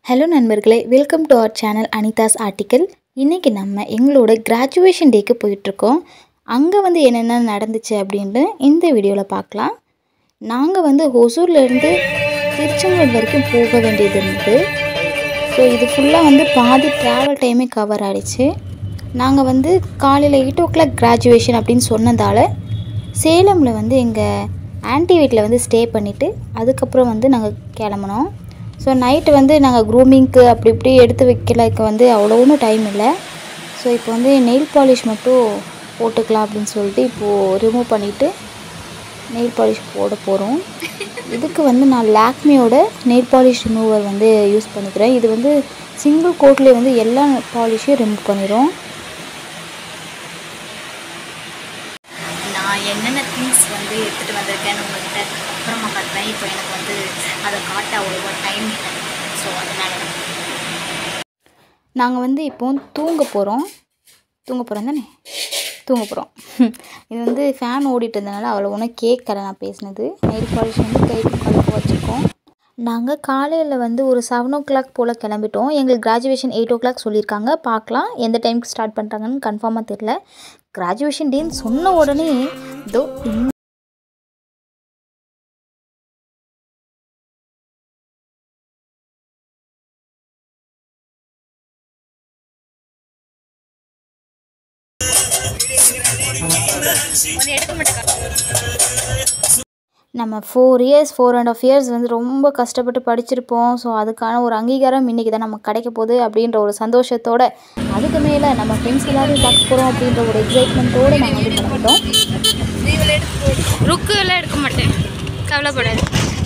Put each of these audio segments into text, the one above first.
Hello நண்பர்களே welcome to our channel Anitha's article இன்றைக்கி நம்ம எங்களோட கிராஜுவேஷன் டேக்கு போயிட்டுருக்கோம் அங்கே வந்து என்னென்ன நடந்துச்சு அப்படின்ட்டு இந்த வீடியோவில் பார்க்கலாம் நாங்கள் வந்து ஒசூர்லேருந்து திருச்செங்கோடு வரைக்கும் போக வேண்டியது இருந்தது ஸோ இது ஃபுல்லாக வந்து பாதி ட்ராவல் டைமே கவர் ஆகிடுச்சு நாங்கள் வந்து காலையில் எயிட் ஓ கிளாக் கிராஜுவேஷன் அப்படின்னு சொன்னதால் சேலமில் வந்து எங்கள் ஆன்ட்டி வீட்டில் வந்து ஸ்டே பண்ணிவிட்டு அதுக்கப்புறம் வந்து நாங்கள் கிளம்புனோம் ஸோ நைட்டு வந்து நாங்கள் க்ரூமிங்க்கு அப்படி இப்படி எடுத்து வைக்கலக்கு வந்து அவ்வளோ ஒன்றும் டைம் இல்லை ஸோ இப்போ வந்து நெயில் பாலிஷ் மட்டும் போட்டுக்கலாம் அப்படின்னு சொல்லிட்டு இப்போது ரிமூவ் பண்ணிவிட்டு நெயில் பாலிஷ் போட போகிறோம் இதுக்கு வந்து நான் லாக்மியோட நெயில் பாலிஷ் ரிமூவர் வந்து யூஸ் பண்ணிக்கிறேன் இது வந்து சிங்கிள் கோட்லேயே வந்து எல்லா பாலிஷையும் ரிமூவ் பண்ணிடும் நான் என்னென்ன திங்ஸ் வந்து எடுத்துகிட்டு வந்திருக்கேன்னு உங்கள்கிட்ட அப்புறமா காட்டுறேன் இப்போ எனக்கு வந்து அதை காட்ட அவ்வளோவா டைம் இல்லை ஸோ அதனால தான். நாங்கள் வந்து இப்போ தூங்க போகிறோம் தூங்க போகிறோம் தானே தூங்க போகிறோம் இது வந்து ஃபேன் ஓடிட்டு இருந்தனால அவ்வளோ ஒன்றும் கேட்கல நான் பேசினது நெயில் பாலிஷ் வந்து கைக்கு கலக்க வச்சுருக்கோம் நாங்கள் காலையில் வந்து ஒரு செவன் ஓ கிளாக் போல் கிளம்பிட்டோம் எங்களுக்கு கிராஜுவேஷன் எயிட் ஓ கிளாக் சொல்லியிருக்காங்க பார்க்கலாம் எந்த டைமுக்கு ஸ்டார்ட் பண்ணுறாங்கன்னு கன்ஃபார்மாக தெரில கிராஜுவேஷன் டேன்னு சொன்ன உடனே இதோ இந்த ஒன்று எடுக்க மாட்டேன் நம்ம four years four and half years வந்து ரொம்ப கஷ்டப்பட்டு படிச்சிருப்போம் ஸோ அதுக்கான ஒரு அங்கீகாரம் இன்றைக்கி தான் நமக்கு கிடைக்க போகுது அப்படின்ற ஒரு சந்தோஷத்தோட அதுக்கு மேலே நம்ம ஃப்ரெண்ட்ஸ் எல்லாரையும் பார்க்க போகிறோம் அப்படின்ற ஒரு எக்ஸைட்மெண்ட்டோடு நாங்கள் வந்து கிளம்பிட்டோம் ருக்கு எல்லாம் எடுக்க மாட்டேன் கவலைப்படாது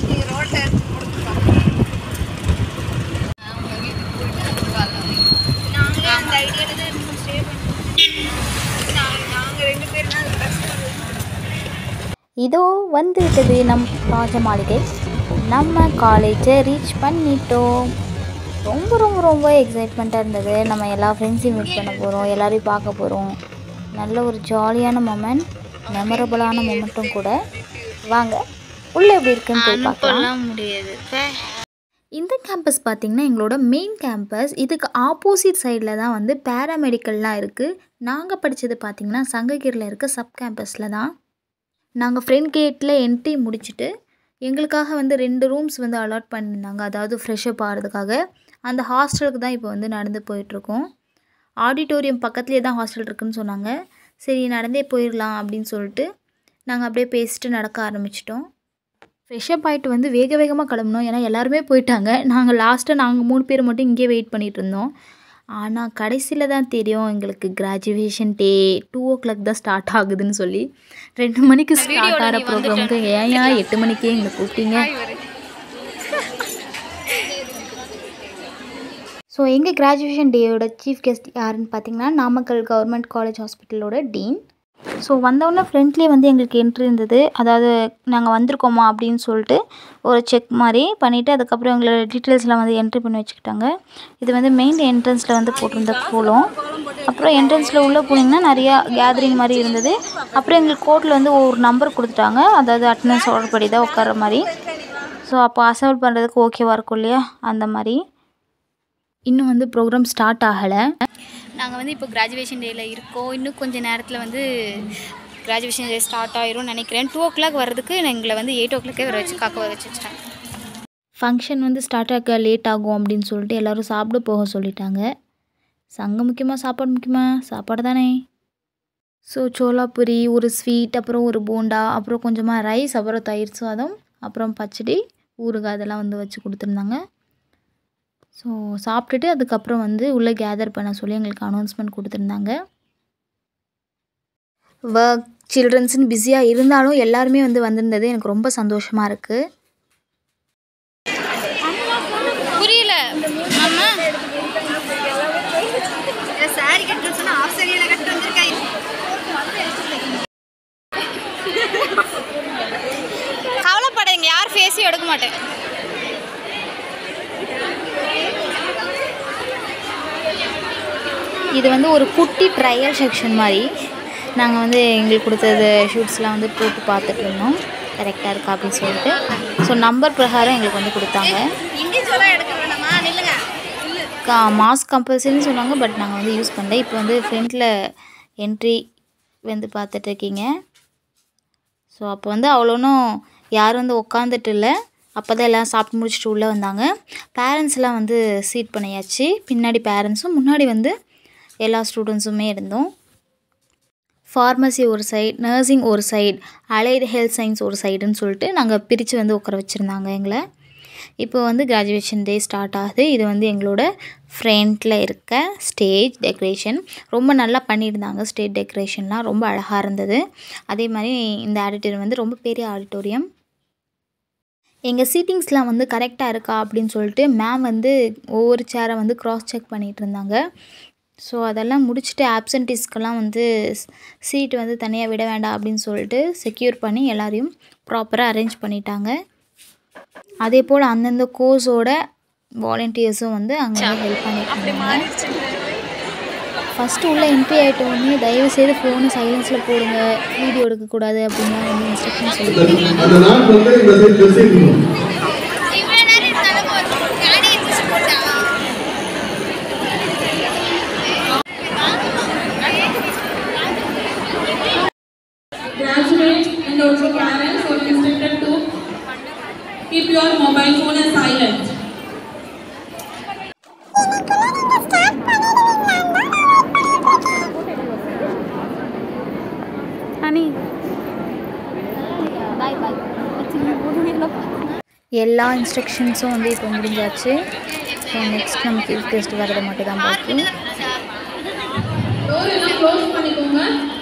இதோ வந்து விட்டது நம் ராஜ மாளிகை நம்ம காலேஜை ரீச் பண்ணிட்டோம் ரொம்ப ரொம்ப ரொம்ப எக்ஸைட்மெண்ட்டாக இருந்தது நம்ம எல்லா ஃப்ரெண்ட்ஸையும் மீட் பண்ண போகிறோம் எல்லாரையும் பார்க்க போகிறோம் நல்ல ஒரு ஜாலியான மொமெண்ட் மெமரபுளான மொமெண்ட்டும் கூட வாங்க உள்ளே எப்படி இருக்குன்னு போய் பார்க்கலாம் அனுப்பலாம் முடியாது இந்த கேம்பஸ் பார்த்திங்கன்னா எங்களோட மெயின் கேம்பஸ் இதுக்கு ஆப்போசிட் சைடில் தான் வந்து பேராமெடிக்கல்லாம் இருக்குது நாங்கள் படித்தது பார்த்திங்கன்னா சங்ககிரியில் இருக்க சப் கேம்பஸில் தான் நாங்கள் ஃப்ரண்ட் கேட்டில் என்ட்ரி முடிச்சுட்டு எங்களுக்காக வந்து ரெண்டு ரூம்ஸ் வந்து அலாட் பண்ணியிருந்தாங்க அதாவது ஃப்ரெஷ்அப் ஆகிறதுக்காக அந்த ஹாஸ்டலுக்கு தான் இப்போ வந்து நடந்து போயிட்டுருக்கோம் ஆடிட்டோரியம் பக்கத்துலேயே தான் ஹாஸ்டல் இருக்குன்னு சொன்னாங்க சரி நடந்தே போயிடலாம் அப்படின்னு சொல்லிட்டு நாங்கள் அப்படியே பேசிட்டு நடக்க ஆரம்பிச்சிட்டோம் ஃப்ரெஷ்அப் ஆகிட்டு வந்து வேக வேகமாக கிளம்புனோம் ஏன்னா எல்லாருமே போயிட்டாங்க நாங்கள் லாஸ்ட்டாக நாங்கள் மூணு பேர் மட்டும் இங்கேயே வெயிட் பண்ணிகிட்டு இருந்தோம் ஆனால் கடைசியில் தான் தெரியும் எங்களுக்கு graduation day two o'clock தான் ஸ்டார்ட் ஆகுதுன்னு சொல்லி ரெண்டு மணிக்கு ஸ்டார்ட் ஆகிற ப்ரோக்ராமுக்கு ஏன் ஏன் எட்டு மணிக்கே எங்களை கூப்பிட்டீங்க ஸோ எங்கள் கிராஜுவேஷன் டேயோட சீஃப் கெஸ்ட் யாருன்னு பார்த்தீங்கன்னா நாமக்கல் கவர்மெண்ட் காலேஜ் ஹாஸ்பிட்டலோட டீன் ஸோ வந்தவுடனே ஃப்ரண்ட்லேயே வந்து எங்களுக்கு என்ட்ரி இருந்தது அதாவது நாங்கள் வந்திருக்கோமா அப்படின்னு சொல்லிட்டு ஒரு செக் மாதிரி பண்ணிவிட்டு அதுக்கப்புறம் எங்களோட டீட்டெயில்ஸ்லாம் வந்து என்ட்ரி பண்ணி வச்சுக்கிட்டாங்க இது வந்து மெயின் என்ட்ரன்ஸில் வந்து போட்டிருந்த கோலம் அப்புறம் என்ட்ரன்ஸில் உள்ளே போனீங்கன்னா நிறையா கேதரிங் மாதிரி இருந்தது அப்புறம் எங்களுக்கு கோர்ட்டில் வந்து ஒரு நம்பர் கொடுத்துட்டாங்க அதாவது அட்டண்டன்ஸ் ஆர்டர் படி தான் உட்கார மாதிரி ஸோ அப்போ அசம்பிள் பண்ணுறதுக்கு ஓகேவாக இருக்கும் இல்லையா அந்த மாதிரி இன்னும் வந்து ப்ரோக்ராம் ஸ்டார்ட் ஆகலை நாங்கள் வந்து இப்போ கிராஜுவேஷன் டேயில் இருக்கோம் இன்னும் கொஞ்சம் நேரத்தில் வந்து கிராஜுவேஷன் டே ஸ்டார்ட் ஆயிரும்னு நினைக்கிறேன் டூ ஓ கிளாக் வர்றதுக்கு எங்களை வந்து எயிட் ஓ கிளாக்கே வர வச்சு காக்க வர வச்சு வச்சுட்டாங்க ஃபங்க்ஷன் வந்து ஸ்டார்ட் ஆக லேட் ஆகும் அப்படின்னு சொல்லிட்டு எல்லோரும் சாப்பிட போக சொல்லிட்டாங்க சங்கம் முக்கியமாக சாப்பாடு முக்கியமா சாப்பாடு தானே ஸோ சோலாபுரி ஒரு ஸ்வீட் அப்புறம் ஒரு போண்டா அப்புறம் கொஞ்சமாக ரைஸ் அப்புறம் தயிர் சாதம் அப்புறம் பச்சடி ஊறுகாய் அதெல்லாம் வந்து வச்சு கொடுத்துருந்தாங்க ஸோ சாப்பிட்டுட்டு அதுக்கப்புறம் வந்து உள்ளே கேதர் பண்ண சொல்லி எங்களுக்கு அனௌன்ஸ்மெண்ட் கொடுத்துருந்தாங்க ஒர்க் சில்ட்ரன்ஸ்னு பிஸியாக இருந்தாலும் எல்லாருமே வந்து வந்திருந்தது எனக்கு ரொம்ப சந்தோஷமாக இருக்குது புரியல ஆமா சாரி கட்டுற சொன்னா ஆஃப் சாரியில கட்டு வந்திருக்கா கவலைப்படாதீங்க யார் ஃபேஸையும் எடுக்க மாட்டேன் இது வந்து ஒரு குட்டி ட்ரையல் செக்ஷன் மாதிரி நாங்கள் வந்து எங்களுக்கு கொடுத்தது ஷூட்ஸ்லாம் வந்து போட்டு பார்த்துட்டு இருந்தோம் கரெக்டாக இருக்கா அப்படின்னு சொல்லிட்டு ஸோ நம்பர் பிரகாரம் எங்களுக்கு வந்து கொடுத்தாங்க இண்டிவிஜுவலாக எடுக்க வேணாமா நில்லுங்க கா மாஸ்க் கம்பல்சரின்னு சொன்னாங்க பட் நாங்கள் வந்து யூஸ் பண்ணல இப்போ வந்து ஃப்ரண்ட்டில் என்ட்ரி வந்து பார்த்துட்ருக்கீங்க ஸோ அப்போ வந்து அவ்வளோனும் யாரும் வந்து உட்காந்துட்டு இல்லை அப்போ தான் எல்லாம் சாப்பிட்டு முடிச்சுட்டு உள்ளே வந்தாங்க பேரண்ட்ஸ்லாம் வந்து சீட் பண்ணியாச்சு பின்னாடி பேரண்ட்ஸும் முன்னாடி வந்து எல்லா ஸ்டூடெண்ட்ஸுமே இருந்தோம் ஃபார்மசி ஒரு சைடு நர்சிங் ஒரு சைடு அலைடு ஹெல்த் சயின்ஸ் ஒரு சைடுன்னு சொல்லிட்டு நாங்கள் பிரித்து வந்து உட்கார வச்சுருந்தாங்க எங்களை இப்போ வந்து கிராஜுவேஷன் டே ஸ்டார்ட் ஆகுது இது வந்து எங்களோட ஃப்ரண்ட்டில் இருக்க ஸ்டேஜ் டெக்கரேஷன் ரொம்ப நல்லா பண்ணியிருந்தாங்க ஸ்டேஜ் டெக்கரேஷன்லாம் ரொம்ப அழகாக இருந்தது அதே மாதிரி இந்த ஆடிட்டோரியம் வந்து ரொம்ப பெரிய ஆடிட்டோரியம் எங்கள் சீட்டிங்ஸ்லாம் வந்து கரெக்டாக இருக்கா அப்படின்னு சொல்லிட்டு மேம் வந்து ஒவ்வொரு சேரை வந்து க்ராஸ் செக் பண்ணிகிட்டு இருந்தாங்க ஸோ அதெல்லாம் முடிச்சுட்டு ஆப்சன்டிஸ்க்கெல்லாம் வந்து சீட் வந்து தனியாக விட வேண்டாம் அப்படின்னு சொல்லிட்டு செக்யூர் பண்ணி எல்லாரையும் ப்ராப்பராக அரேஞ்ச் பண்ணிட்டாங்க அதே போல் அந்தந்த கோர்ஸோட வாலண்டியர்ஸும் வந்து அங்கே வந்து ஹெல்ப் பண்ணியிருக்காங்க ஃபஸ்ட்டு உள்ளே என்ட்ரி ஆகிட்ட உடனே தயவு செய்து ஃபோனை சைலன்ஸில் போடுங்க வீடியோ எடுக்கக்கூடாது அப்படின்லாம் வந்து இன்ஸ்ட்ரக்ஷன் சொல்லி அந்த நாட் வந்து இந்த சைடு லெஃப்ட் சைடு இருக்கணும் இவ்வளோ நேரம் இருந்தாலும் நானே எந்திரிச்சு போட்டான் graduates and also parents are instructed to keep your mobile phone as silent. Honey எல்லா இன்ஸ்ட்ரக்ஷன்ஸும் வந்து இப்போ முடிஞ்சாச்சு ஸோ நெக்ஸ்ட் நம்ம சீஃப் கெஸ்ட் வரது மட்டும் தான் பாக்கி டோர் எல்லாம் க்ளோஸ் பண்ணிக்கோங்க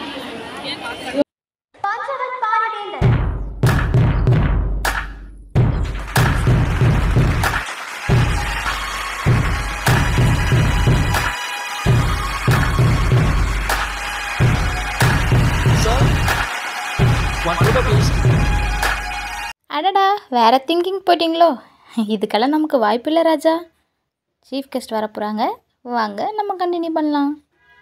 அடடா வேற திங்கிங் போயிட்டீங்களோ இதுக்கெல்லாம் நமக்கு வாய்ப்பில்லை ராஜா சீஃப் கெஸ்ட் வர போகிறாங்க வாங்க நம்ம கண்டினியூ பண்ணலாம்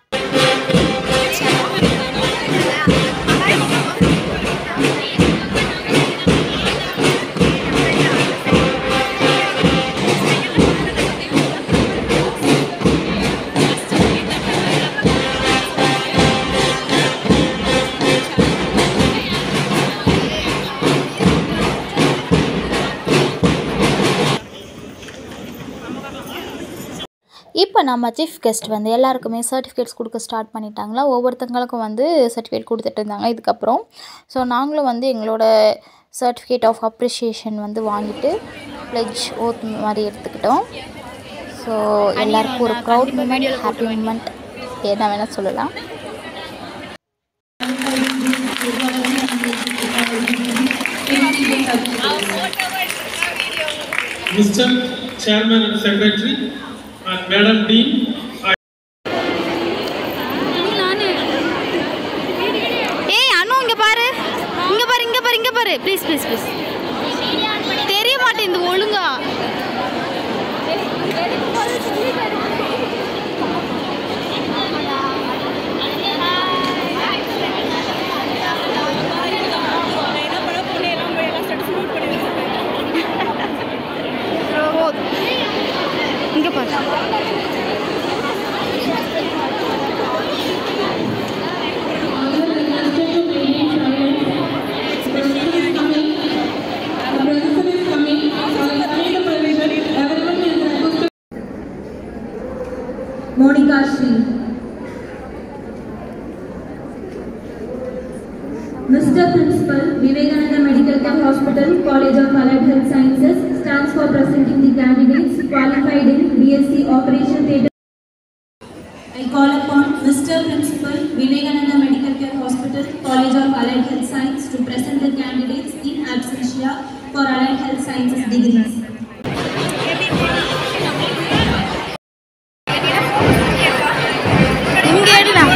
இப்போ நம்ம சீஃப் கெஸ்ட் வந்து எல்லாருக்குமே சர்டிஃபிகேட்ஸ் கொடுக்க ஸ்டார்ட் பண்ணிட்டாங்களா ஒவ்வொருத்தங்களுக்கும் வந்து சர்டிஃபிகேட் கொடுத்துட்டு இருந்தாங்க இதுக்கப்புறம் ஸோ நாங்களும் வந்து எங்களோட சர்டிஃபிகேட் ஆஃப் அப்ரிஷியேஷன் வந்து வாங்கிட்டு ப்ளெஜ் ஓத் மாதிரி எடுத்துக்கிட்டோம் ஸோ எல்லாருக்கும் ஒரு ப்ரௌட் மூமெண்ட் ஹாப்பி மூமெண்ட் என்ன வேணால் சொல்லலாம் Mr. Chairman and Secretary and Madam Dean, I ஏய் அனு இங்க பாரு இங்க பாரு இங்க பாரு இங்க பாரு ப்ளீஸ் ப்ளீஸ் ப்ளீஸ் தெரிய மாட்டேங்குது ஒழுங்கா இங்க பாரு Monica Shri. Mr. Principal, Vivekananda Medical Care Hospital, College of Allied Health Sciences stands for presenting the candidates qualified in BSc Operation Theatre. I call upon Mr. Principal, Vivekananda Medical Care Hospital, College of Allied Health Science to present the candidates in absentia for Allied Health Sciences degrees. இங்க எடுடா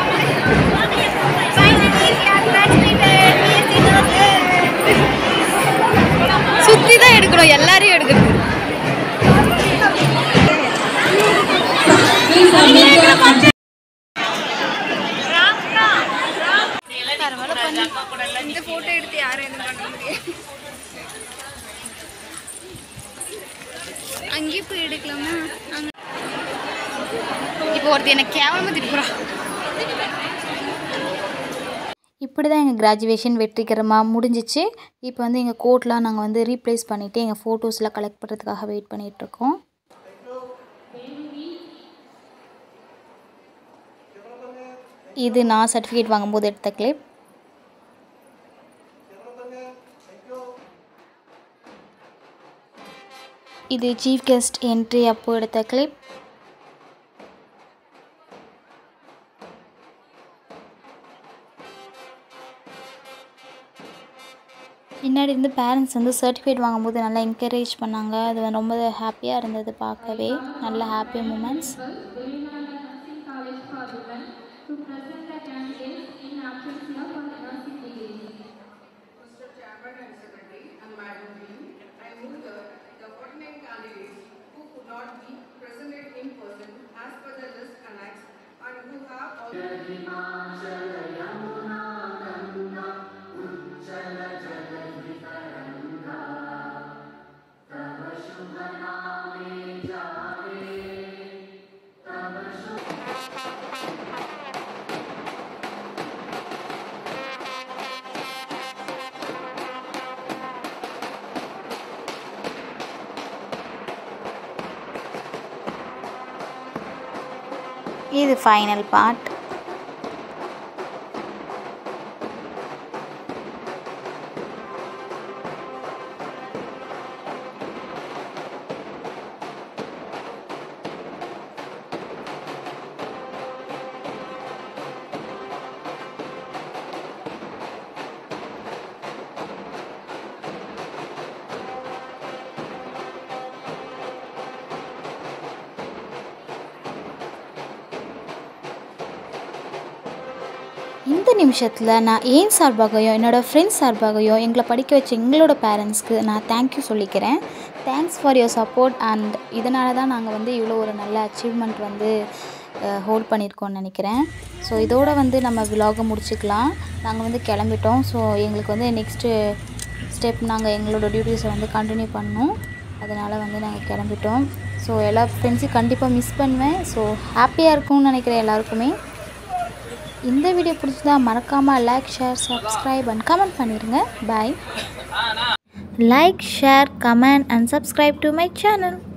சுத்தி தான் எடுக்கணும் எல்லாரையும் எடுக்கணும் Please submit your object- இந்த photo எடுத்து யாரும் எதுவும் பண்ண முடியாது அங்கேயே போய் எடுக்கலாமா அங்க இப்போ ஒருத்தி எனக்கு கேவலமாக திருப்புறா இப்படி தான் எங்கள் கிராஜுவேஷன் வெற்றிகரமாக முடிஞ்சிச்சு இப்போ வந்து எங்கள் கோட்லாம் நாங்கள் வந்து ரீப்ளேஸ் பண்ணிவிட்டு எங்கள் ஃபோட்டோஸ்லாம் கலெக்ட் பண்ணுறதுக்காக வெயிட் பண்ணிகிட்ருக்கோம் இது நான் சர்டிஃபிகேட் வாங்கும்போது எடுத்த கிளிப் இது சீஃப் கெஸ்ட் என்ட்ரி அப்போ எடுத்த கிளிப் பின்னாடி இருந்து பேரண்ட்ஸ் வந்து சர்டிஃபிகேட் வாங்கும்போது நல்லா என்கரேஜ் பண்ணாங்க அது வந்து ரொம்ப ஹாப்பியாக இருந்தது பார்க்கவே நல்ல happy moments College for Women to present the candidates in absence of nursing degree. Mr. Chairman and Secretary and Madam Dean, I move that the 49 candidates who could not be presented in person as per the list annexed and who have already இது final part இந்த நிமிஷத்தில் நான் ஏன் சார்பாகையும் என்னோடய friends சார்பாகையும் எங்களை படிக்க வச்ச எங்களோட பேரண்ட்ஸ்க்கு நான் தேங்க்யூ சொல்லிக்கிறேன் thanks for your support and இதனால தான் நாங்கள் வந்து இவ்வளோ ஒரு நல்ல அச்சீவ்மெண்ட் வந்து ஹோல்ட் பண்ணியிருக்கோம்னு நினைக்கிறேன் ஸோ இதோட வந்து நம்ம விலாகை முடிச்சுக்கலாம் நாங்கள் வந்து கிளம்பிட்டோம் ஸோ எங்களுக்கு வந்து நெக்ஸ்ட்டு ஸ்டெப் நாங்கள் எங்களோட டியூட்டிஸை வந்து கண்டினியூ பண்ணோம் அதனால் வந்து நாங்கள் கிளம்பிட்டோம் ஸோ எல்லா ஃப்ரெண்ட்ஸையும் கண்டிப்பாக மிஸ் பண்ணுவேன் ஸோ ஹாப்பியாக இருக்கும்னு நினைக்கிறேன் எல்லாருக்குமே இந்த வீடியோ பிடிச்சதா மறக்காமல் like share subscribe and comment பண்ணிடுங்க bye like share comment and subscribe to my channel